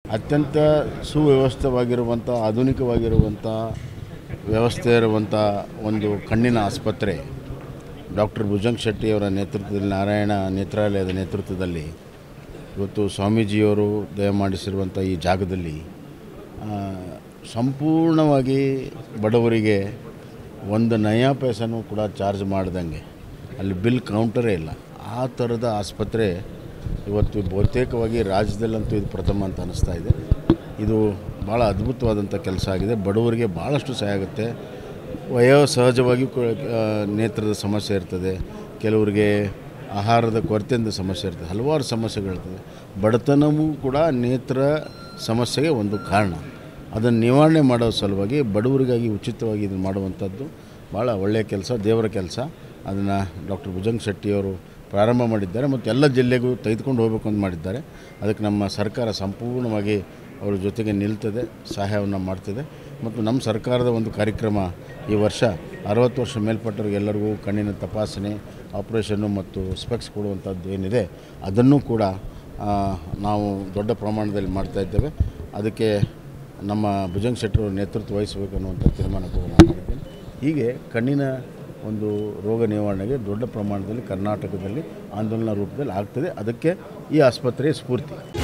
ಅತ್ಯಂತ ಸುವ್ಯವಸ್ಥಿತವಾಗಿರುವಂಥ ಆಧುನಿಕವಾಗಿರುವಂಥ ವ್ಯವಸ್ಥೆ ಇರುವಂಥ ಒಂದು ಕಣ್ಣಿನ ಆಸ್ಪತ್ರೆ ಡಾಕ್ಟರ್ ಭುಜಂಗ್ ಶೆಟ್ಟಿಯವರ ನೇತೃತ್ವದಲ್ಲಿ ನಾರಾಯಣ ನೇತ್ರಾಲಯದ ನೇತೃತ್ವದಲ್ಲಿ ಇವತ್ತು ಸ್ವಾಮೀಜಿಯವರು ದಯಮಾಡಿಸಿರುವಂಥ ಈ ಜಾಗದಲ್ಲಿ ಆ, ಸಂಪೂರ್ಣವಾಗಿ ಬಡವರಿಗೆ ಒಂದು ನಯಾ ಪೈಸನೂ ಕೂಡ ಚಾರ್ಜ್ ಮಾಡ್ದಂಗೆ ಅಲ್ಲಿ ಬಿಲ್ ಕೌಂಟರೇ ಇಲ್ಲ ಆ ಥರದ ಆಸ್ಪತ್ರೆ ಇವತ್ತು ಬಹುತೇಕವಾಗಿ ರಾಜ್ಯದಲ್ಲಂತೂ ಇದು ಪ್ರಥಮ ಅಂತ ಅನ್ನಿಸ್ತಾ ಇದೆ ಇದು ಭಾಳ ಅದ್ಭುತವಾದಂಥ ಕೆಲಸ ಆಗಿದೆ ಬಡವರಿಗೆ ಭಾಳಷ್ಟು ಸಹಾಯ ಆಗುತ್ತೆ ವಯೋ ಸಹಜವಾಗಿ ನೇತ್ರದ ಸಮಸ್ಯೆ ಇರ್ತದೆ ಕೆಲವರಿಗೆ ಆಹಾರದ ಕೊರತೆಯಿಂದ ಸಮಸ್ಯೆ ಇರ್ತದೆ ಹಲವಾರು ಸಮಸ್ಯೆಗಳಿರ್ತದೆ ಬಡತನವೂ ಕೂಡ ನೇತ್ರ ಸಮಸ್ಯೆಗೆ ಒಂದು ಕಾರಣ ಅದನ್ನು ನಿವಾರಣೆ ಮಾಡೋ ಸಲುವಾಗಿ ಬಡವರಿಗಾಗಿ ಉಚಿತವಾಗಿ ಇದನ್ನು ಮಾಡುವಂಥದ್ದು ಭಾಳ ಒಳ್ಳೆಯ ಕೆಲಸ ದೇವರ ಕೆಲಸ ಅದನ್ನು ಡಾಕ್ಟರ್ ಭುಜಂಗ್ ಶೆಟ್ಟಿಯವರು ಪ್ರಾರಂಭ ಮಾಡಿದ್ದಾರೆ ಮತ್ತು ಎಲ್ಲ ಜಿಲ್ಲೆಗೂ ತೆಗೆದುಕೊಂಡು ಹೋಗಬೇಕು ಅಂತ ಮಾಡಿದ್ದಾರೆ ಅದಕ್ಕೆ ನಮ್ಮ ಸರ್ಕಾರ ಸಂಪೂರ್ಣವಾಗಿ ಅವರ ಜೊತೆಗೆ ನಿಲ್ತದೆ ಸಹಾಯವನ್ನು ಮಾಡ್ತದೆ ಮತ್ತು ನಮ್ಮ ಸರ್ಕಾರದ ಒಂದು ಕಾರ್ಯಕ್ರಮ ಈ ವರ್ಷ ಅರವತ್ತು ವರ್ಷ ಮೇಲ್ಪಟ್ಟವ್ರಿಗೆಲ್ಲರಿಗೂ ಕಣ್ಣಿನ ತಪಾಸಣೆ ಆಪ್ರೇಷನ್ನು ಮತ್ತು ಸ್ಪೆಕ್ಸ್ ಕೊಡುವಂಥದ್ದು ಏನಿದೆ ಅದನ್ನು ಕೂಡ ಆ, ನಾವು ದೊಡ್ಡ ಪ್ರಮಾಣದಲ್ಲಿ ಮಾಡ್ತಾ ಇದ್ದೇವೆ ಅದಕ್ಕೆ ನಮ್ಮ ಭುಜಂಗ್ ಶೆಟ್ಟರು ನೇತೃತ್ವ ವಹಿಸಬೇಕು ಅನ್ನುವಂಥ ತೀರ್ಮಾನ ಕೂಡ ನಾನು ಮಾಡಿದ್ದೇನೆ ಹೀಗೆ ಕಣ್ಣಿನ ಒಂದು ರೋಗ ನಿವಾರಣೆಗೆ ದೊಡ್ಡ ಪ್ರಮಾಣದಲ್ಲಿ ಕರ್ನಾಟಕದಲ್ಲಿ ಆಂದೋಲನ ರೂಪದಲ್ಲಿ ಆಗ್ತದೆ ಅದಕ್ಕೆ ಈ ಆಸ್ಪತ್ರೆಯ ಸ್ಫೂರ್ತಿ